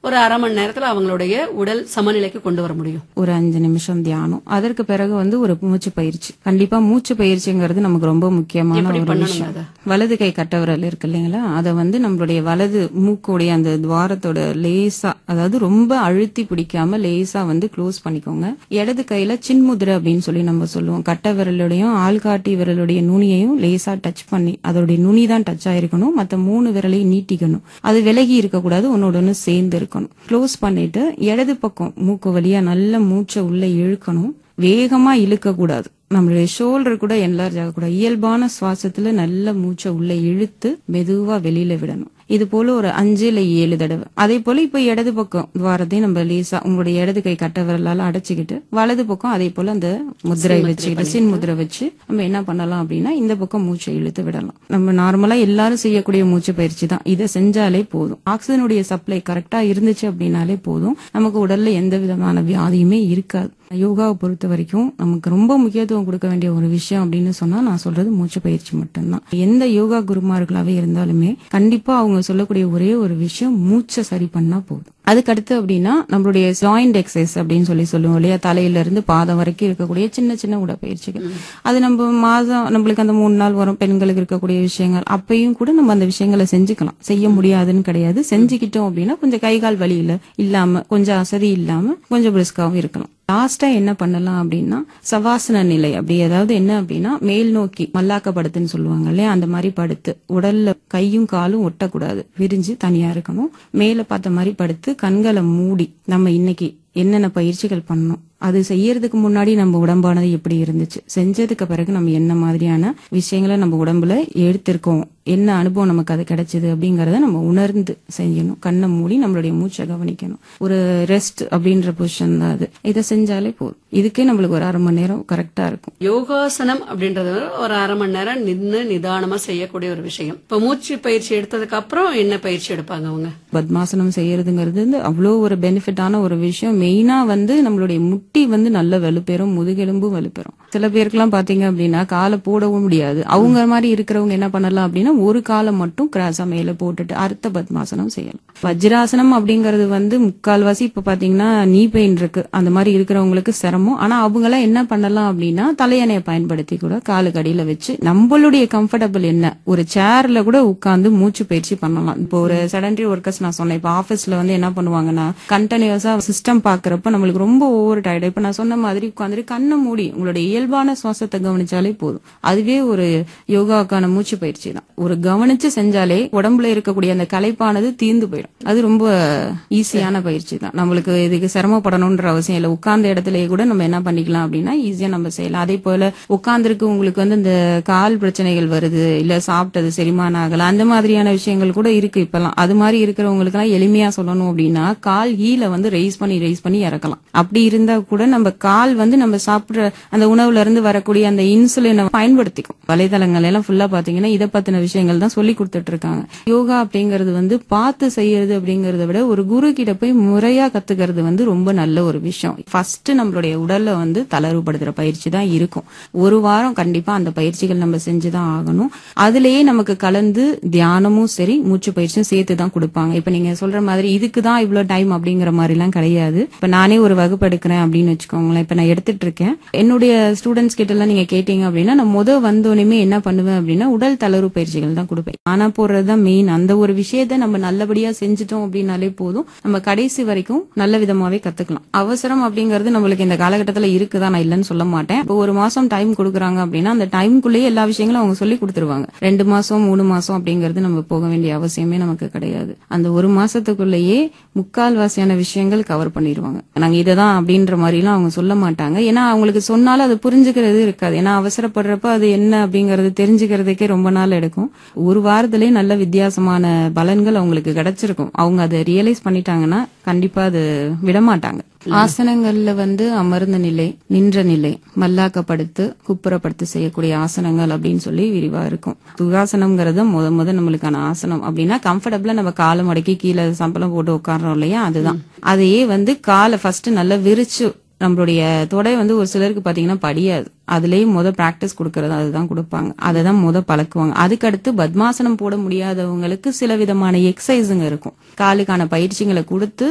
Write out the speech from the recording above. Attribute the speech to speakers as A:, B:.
A: ஒரு அரை மணி நேரத்துல அவங்களுடைய உடல் சமநிலைக்கு கொண்டு வர முடியும்
B: ஒரு அஞ்சு நிமிஷம் தியானம் அதற்கு பிறகு வந்து ஒரு மூச்சு பயிற்சி கண்டிப்பா மூச்சு பயிற்சிங்கிறது நமக்கு ரொம்ப முக்கியமான
A: எப்படி
B: ஒரு
A: பண்ணணும்
B: விஷயம்
A: அதை?
B: வலது கை கட்டவிரல் இருக்கு இல்லைங்களா அதை வந்து நம்மளுடைய வலது மூக்குடைய அந்த துவாரத்தோட லேசா அதாவது ரொம்ப அழுத்தி பிடிக்காம லேசா வந்து க்ளோஸ் பண்ணிக்கோங்க இடது கையில சின்முதிரை அப்படின்னு சொல்லி நம்ம சொல்லுவோம் கட்ட விரலுடையும் ஆள்காட்டி விரலுடைய நுனியையும் லேசா டச் பண்ணி அதோடைய நுனி தான் டச் ஆயிருக்கணும் மத்த மூணு விரலையும் நீட்டிக்கணும் அது விலகி இருக்கக்கூடாது ஒன்னோட ஒன்று சேர்ந்து இருக்கணும் க்ளோஸ் பண்ணிட்டு இடது பக்கம் மூக்கு வழியா நல்ல மூச்சை உள்ள இழுக்கணும் வேகமா இழுக்க கூடாது நம்மளுடைய ஷோல்டர் கூட என்லார்ஜ் ஆகக்கூடாது இயல்பான சுவாசத்துல நல்ல மூச்சை உள்ள இழுத்து மெதுவா வெளியில விடணும் இது போல ஒரு அஞ்சு இல்ல ஏழு தடவை அதே போல இப்ப இடது பக்கம் துவாரத்தையும் நம்ம லேசா உங்களுடைய இடது கை கட்ட விரலால அடைச்சுக்கிட்டு வலது பக்கம் அதே போல அந்த முதிரை வச்சுக்கிட்டு சின் முதிரை வச்சு நம்ம என்ன பண்ணலாம் அப்படின்னா இந்த பக்கம் மூச்சை இழுத்து விடலாம் நம்ம நார்மலா எல்லாரும் செய்யக்கூடிய மூச்சு பயிற்சி தான் இதை செஞ்சாலே போதும் ஆக்சிஜனுடைய சப்ளை கரெக்டா இருந்துச்சு அப்படின்னாலே போதும் நமக்கு உடல்ல எந்த விதமான வியாதியுமே இருக்காது யோகாவை பொறுத்த வரைக்கும் நமக்கு ரொம்ப முக்கியத்துவம் கொடுக்க வேண்டிய ஒரு விஷயம் அப்படின்னு சொன்னா நான் சொல்றது மூச்சு பயிற்சி மட்டும்தான் எந்த யோகா குருமார்களாவே இருந்தாலுமே கண்டிப்பா அவங்க சொல்லக்கூடிய ஒரே ஒரு விஷயம் மூச்சை சரி பண்ணா போதும் அதுக்கு அடுத்து அப்படின்னா நம்மளுடைய ஜாயிண்ட் எக்ஸசைஸ் அப்படின்னு சொல்லி சொல்லுவோம் இல்லையா தலையில இருந்து பாதம் வரைக்கும் இருக்கக்கூடிய சின்ன சின்ன உடற்பயிற்சிகள் அது நம்ம மாதம் நம்மளுக்கு அந்த மூணு நாள் வரும் பெண்களுக்கு இருக்கக்கூடிய விஷயங்கள் அப்பயும் கூட நம்ம அந்த விஷயங்களை செஞ்சுக்கலாம் செய்ய முடியாதுன்னு கிடையாது செஞ்சுக்கிட்டோம் அப்படின்னா கொஞ்சம் கை கால் வலியில இல்லாம கொஞ்சம் அசதி இல்லாம கொஞ்சம் பிரிஸ்காவும் இருக்கலாம் லாஸ்டா என்ன பண்ணலாம் அப்படின்னா சவாசன நிலை அப்படி ஏதாவது என்ன அப்படின்னா மேல் நோக்கி மல்லாக்க படுத்துன்னு சொல்லுவாங்க இல்லையா அந்த மாதிரி படுத்து உடல்ல கையும் காலும் ஒட்டக்கூடாது விரிஞ்சு தனியா இருக்கணும் மேல பார்த்த மாதிரி படுத்து கண்களை மூடி நம்ம இன்னைக்கு என்னென்ன பயிற்சிகள் பண்ணணும் அது செய்யறதுக்கு முன்னாடி நம்ம உடம்பானது எப்படி இருந்துச்சு செஞ்சதுக்கு பிறகு நம்ம என்ன மாதிரியான விஷயங்களை நம்ம உடம்புல எடுத்திருக்கோம் என்ன அனுபவம் நமக்கு அது கிடைச்சது அப்படிங்கறத நம்ம உணர்ந்து செய்யணும் கண்ணை மூடி நம்மளுடைய மூச்சை கவனிக்கணும் ஒரு ரெஸ்ட் அப்படின்ற பொசிஷன் தான் அது இதை செஞ்சாலே போதும் இதுக்கே நம்மளுக்கு ஒரு அரை மணி நேரம் கரெக்டா இருக்கும்
A: யோகாசனம் அப்படின்றது ஒரு அரை மணி நேரம் நின்னு நிதானமா செய்யக்கூடிய ஒரு விஷயம் இப்ப மூச்சு பயிற்சி எடுத்ததுக்கு அப்புறம் என்ன பயிற்சி எடுப்பாங்க அவங்க
B: பத்மாசனம் செய்யறதுங்கிறது வந்து அவ்வளோ ஒரு பெனிஃபிட்டான ஒரு விஷயம் மெயினா வந்து நம்மளுடைய முட்டி வந்து நல்ல வலுப்பெறும் முதுகெலும்பும் வலுப்பெறும் சில பேருக்குலாம் பாத்தீங்க அப்படின்னா காலை போடவும் முடியாது அவங்க மாதிரி இருக்கிறவங்க என்ன பண்ணலாம் அப்படின்னா ஒரு காலை மட்டும் கிராஸா மேல போட்டுட்டு அர்த்த பத்மாசனம் செய்யலாம் வஜ்ராசனம் அப்படிங்கறது வந்து முக்கால்வாசி இப்ப பாத்தீங்கன்னா நீ பெயின் இருக்கு அந்த மாதிரி இருக்கிறவங்களுக்கு சிரமம் ஆனா அவங்க எல்லாம் என்ன பண்ணலாம் அப்படின்னா தலையணையை பயன்படுத்தி கூட காலுக்கு அடியில வச்சு நம்மளுடைய கம்ஃபர்டபுள் என்ன ஒரு சேர்ல கூட உட்கார்ந்து மூச்சு பயிற்சி பண்ணலாம் இப்போ ஒரு செடன்டரி ஒர்க்கர்ஸ் நான் சொன்னேன் இப்போ ஆபீஸ்ல வந்து என்ன பண்ணுவாங்கன்னா கண்டினியூஸா சிஸ்டம் பாக்குறப்ப நம்மளுக்கு ரொம்ப ஓவர் டயர்டு இப்ப நான் சொன்ன மாதிரி உட்காந்துட்டு கண்ணை மூடி உங்களுடைய இயல்பான சுவாசத்தை கவனிச்சாலே போதும் அதுவே ஒரு யோகாவுக்கான மூச்சு பயிற்சி தான் ஒரு கவனிச்சு செஞ்சாலே உடம்புல இருக்கக்கூடிய அந்த களைப்பானது தீர்ந்து போயிடும் அது ரொம்ப ஈஸியான பயிற்சி தான் நம்மளுக்கு இதுக்கு சிரமப்படணும்ன்ற அவசியம் இல்லை உட்கார்ந்த இடத்துலயே கூட நம்ம என்ன பண்ணிக்கலாம் அப்படின்னா ஈஸியா நம்ம செய்யலாம் அதே போல உட்கார்ந்துருக்கு உங்களுக்கு வந்து இந்த கால் பிரச்சனைகள் வருது இல்ல சாப்பிட்டது செரிமானம் ஆகல அந்த மாதிரியான விஷயங்கள் கூட இருக்கு இப்பெல்லாம் அது மாதிரி இருக்கிறவங்களுக்கு எல்லாம் எளிமையா சொல்லணும் அப்படின்னா கால் ஹீல வந்து ரைஸ் பண்ணி ரைஸ் பண்ணி இறக்கலாம் அப்படி இருந்தா கூட நம்ம கால் வந்து நம்ம சாப்பிடுற அந்த உணவுல இருந்து வரக்கூடிய அந்த இன்சுலினை பயன்படுத்திக்கும் வலைதளங்கள் எல்லாம் ஃபுல்லா பாத்தீங்கன்னா இதை பத்தின விஷயங்கள் தான் சொல்லி கொடுத்துட்டு இருக்காங்க யோகா அப்படிங்கறது வந்து பார்த்து செய்யறது அப்படிங்கறத விட ஒரு குரு கிட்ட போய் முறையா கத்துக்கிறது வந்து ரொம்ப நல்ல ஒரு விஷயம் ஃபர்ஸ்ட் நம்மளுடைய உடல்ல வந்து தளர்வுபடுத்துற பயிற்சி தான் இருக்கும் ஒரு வாரம் கண்டிப்பா அந்த பயிற்சிகள் நம்ம செஞ்சுதான் ஆகணும் அதுலயே நமக்கு கலந்து தியானமும் சரி மூச்சு பயிற்சியும் சேர்த்து தான் கொடுப்பாங்க இப்ப நீங்க சொல்ற மாதிரி இதுக்கு தான் இவ்வளவு டைம் அப்படிங்கிற மாதிரி எல்லாம் கிடையாது இப்ப நானே ஒரு வகுப்பு எடுக்கிறேன் அப்படின்னு வச்சுக்கோங்களேன் இப்ப நான் எடுத்துட்டு இருக்கேன் என்னுடைய ஸ்டூடெண்ட்ஸ் கிட்ட எல்லாம் நீங்க கேட்டீங்க அப்படின்னா நான் முத வந்தோடனே என்ன பண்ணுவேன் அப்படின்னா உடல் தளர்வு பயிற்சிகள் தான் கொடுப்பேன் ஆனா போடுறதுதான் மெயின் அந்த ஒரு விஷயத்த நம்ம நல்லபடியா செஞ்சுட்டோம் அப்படின்னாலே போதும் நம்ம கடைசி வரைக்கும் நல்ல விதமாவே கத்துக்கலாம் அவசரம் அப்படிங்கிறது நம்மளுக்கு இந்த காலகட்டத்துல இருக்குதா நான் இல்லைன்னு சொல்ல மாட்டேன் இப்போ ஒரு மாசம் டைம் கொடுக்குறாங்க அப்படின்னா அந்த டைம்குள்ளேயே எல்லா விஷயங்களும் அவங்க சொல்லி கொடுத்துருவாங்க ரெண்டு மாசம் மூணு மாசம் அப்படிங்கிறது நம்ம போக வேண்டிய அவசியமே நமக்கு கிடையாது அந்த ஒரு மாசத்துக்குள்ளேயே முக்கால்வாசியான விஷயங்கள் கவர் பண்ணிடுவாங்க நாங்க இததான் அப்படின்ற மாதிரி எல்லாம் அவங்க சொல்ல மாட்டாங்க ஏன்னா அவங்களுக்கு சொன்னாலும் அது புரிஞ்சுக்கிறது இருக்காது ஏன்னா அவசரப்படுறப்ப அது என்ன அப்படிங்கறது தெரிஞ்சுக்கிறதுக்கே ரொம்ப நாள் எடுக்கும் ஒரு வாரத்திலேயே நல்ல வித்தியாசமான பலன்கள் அவங்களுக்கு கிடைச்சிருக்கும் அவங்க அதை ரியலைஸ் பண்ணிட்டாங்கன்னா கண்டிப்பா அது விடமாட்டாங்க ஆசனங்கள்ல வந்து அமர்ந்த நிலை நின்ற நிலை மல்லாக்கப்படுத்து குப்புறப்படுத்து செய்யக்கூடிய ஆசனங்கள் அப்படின்னு சொல்லி விரிவா இருக்கும் சுகாசனம்ங்கிறது முத முத நம்மளுக்கான ஆசனம் அப்படின்னா கம்ஃபர்டபுளா நம்ம காலை மடக்கி கீழே சம்பளம் போட்டு உட்கார்றோம் இல்லையா அதுதான் அதையே வந்து காலை ஃபர்ஸ்ட் நல்லா விரிச்சு நம்மளுடைய தொடை வந்து ஒரு சிலருக்கு பாத்தீங்கன்னா படியாது அதுலயே முத பிராக்டிஸ் கொடுக்கறது அதுதான் கொடுப்பாங்க அதை தான் முத பழக்குவாங்க அதுக்கடுத்து பத்மாசனம் போட முடியாதவங்களுக்கு சில விதமான எக்ஸசைஸுங்க இருக்கும் காலுக்கான பயிற்சிகளை கொடுத்து